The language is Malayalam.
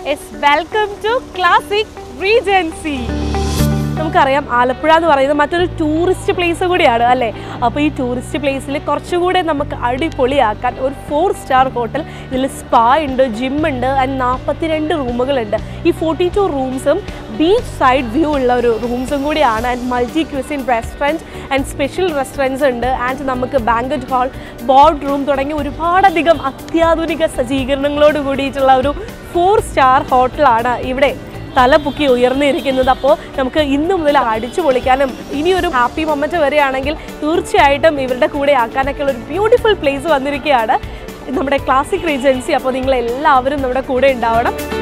yes welcome to classic regency നമുക്കറിയാം ആലപ്പുഴ എന്ന് പറയുന്നത് മറ്റൊരു ടൂറിസ്റ്റ് പ്ലേസ് കൂടിയാണ് അല്ലേ അപ്പോൾ ഈ ടൂറിസ്റ്റ് പ്ലേസിൽ കുറച്ചുകൂടെ നമുക്ക് അടിപൊളിയാക്കാൻ ഒരു ഫോർ സ്റ്റാർ ഹോട്ടൽ ഇതിൽ സ്പാ ഉണ്ട് ജിം ഉണ്ട് ആൻഡ് നാൽപ്പത്തിരണ്ട് റൂമുകളുണ്ട് ഈ ഫോർട്ടി ടു റൂംസും ബീച്ച് സൈഡ് വ്യൂ ഉള്ള ഒരു റൂംസും കൂടിയാണ് and multi cuisine restaurant and special restaurants ഉണ്ട് ആൻഡ് നമുക്ക് ബാങ്കറ്റ് ഹാൾ ബോർഡ് റൂം തുടങ്ങി ഒരുപാടധികം അത്യാധുനിക സജ്ജീകരണങ്ങളോട് കൂടിയിട്ടുള്ള ഒരു ഫോർ സ്റ്റാർ ഹോട്ടലാണ് ഇവിടെ തല പൊക്കി ഉയർന്നിരിക്കുന്നത് അപ്പോൾ നമുക്ക് ഇന്ന് മുതൽ അടിച്ചു പൊളിക്കാനും ഇനി ഒരു ഹാപ്പി മൊമെന്റ് വരികയാണെങ്കിൽ തീർച്ചയായിട്ടും ഇവരുടെ കൂടെ ആക്കാനൊക്കെ ഉള്ള ഒരു ബ്യൂട്ടിഫുൾ പ്ലേസ് വന്നിരിക്കുകയാണ് നമ്മുടെ ക്ലാസിക് റീജൻസി അപ്പോൾ നിങ്ങൾ എല്ലാവരും നമ്മുടെ കൂടെ ഉണ്ടാവണം